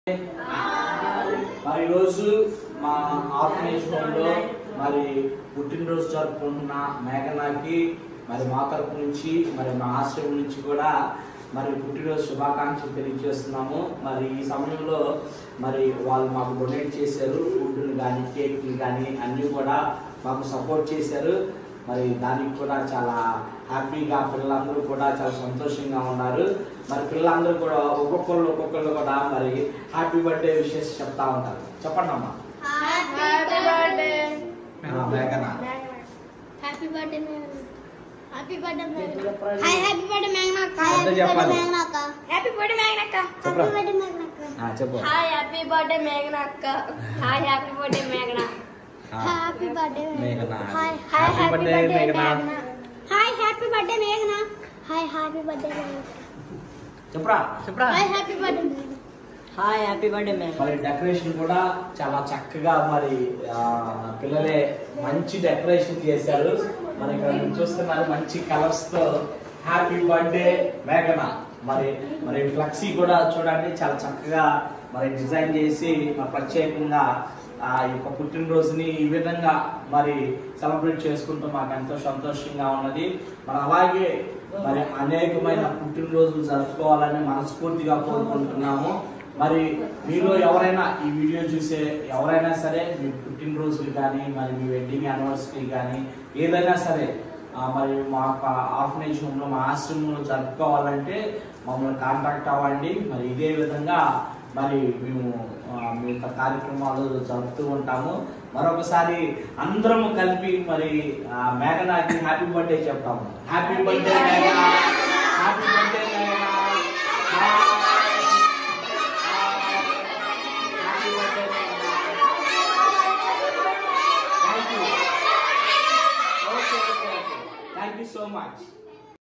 మరి ఈరోజు మా ఆర్ఫనేజ్ హోమ్లో మరి పుట్టినరోజు జరుపుకుంటున్న మేఘనాకి మరి మా తరపు నుంచి మరి మా ఆశ్రమం నుంచి కూడా మరి పుట్టినరోజు శుభాకాంక్షలు తెలియజేస్తున్నాము మరి ఈ సమయంలో మరి వాళ్ళు మాకు డొనేట్ చేశారు ఫుడ్ని కానీ కేక్ని కానీ అన్నీ కూడా మాకు సపోర్ట్ చేశారు మరి దానికి కూడా చాలా హ్యాపీగా పిల్లలందరూ కూడా చాలా సంతోషంగా ఉన్నారు మరి పిల్లలందరూ కూడా ఒక్కొక్కళ్ళు ఒక్కొక్కళ్ళు కూడా మరి హ్యాపీ బర్త్డే విషెస్ చెప్తా ఉంటారు చెప్పండి అమ్మా హ్యాపీ బర్త్డే ఆ, మేఘన happy birthday happy birthday hi happy birthday మేఘనక్క పెద్ద చెప్పాలి. మేఘనక్క హ్యాపీ బర్త్డే మేఘనక్క చెప్పరా. హ్యాపీ బర్త్డే మేఘనక్క ఆ, చెప్పు hi happy birthday మేఘనక్క hi happy birthday మేఘన ఆ, హ్యాపీ బర్త్డే మేఘన. హాయ్ Happy birthday, మేఘన. హాయ్ హ్యాపీ బర్త్డే మేఘన హాయ్ హ్యాపీ బర్త్డే చెప్పరా చెప్పరా hi happy birthday hi happy birthday మేఘన మరి డెకరేషన్ కూడా చాలా చక్కగా మరి ఆ, పిల్లలే మంచి డెకరేషన్ చేశారు మరి ఇక్కడ మీరు చూస్తున్నారు మంచి కలర్స్ తో హ్యాపీ బర్త్డే మేఘన మరి మరి ఫ్లెక్సీ కూడా చూడండి చాలా చక్కగా మరి డిజైన్ చేసి మరి ప్రత్యేకంగా ఆ యొక్క పుట్టినరోజుని ఈ విధంగా మరి సెలబ్రేట్ చేసుకుంటూ మాకు ఎంతో సంతోషంగా ఉన్నది మరి అలాగే మరి అనేకమైన పుట్టినరోజులు జరుపుకోవాలని మనస్ఫూర్తిగా కోరుకుంటున్నాము మరి మీరు ఎవరైనా ఈ వీడియో చూసే ఎవరైనా సరే మీ పుట్టినరోజులు కానీ మరి మీ వెడ్డింగ్ యానివర్సరీ కానీ ఏదైనా సరే ఆ, మరి మా ఆర్ఫనేజ్ హోమ్లో మా ఆశ్రమంలో జరుపుకోవాలంటే మమ్మల్ని కాంటాక్ట్ అవ్వండి మరి ఇదే విధంగా మరి మేము ఆ, మీ యొక్క కార్యక్రమాలు జరుపుతూ ఉంటాము మరొకసారి అందరం కలిపి మరి ఆ, మేఘనాకి హ్యాపీ బర్త్డే చెప్తాము హ్యాపీ బర్త్డే మేఘనా హ్యాపీ బర్త్డే మేఘనా happy birthday thank you okay okay okay thank you so much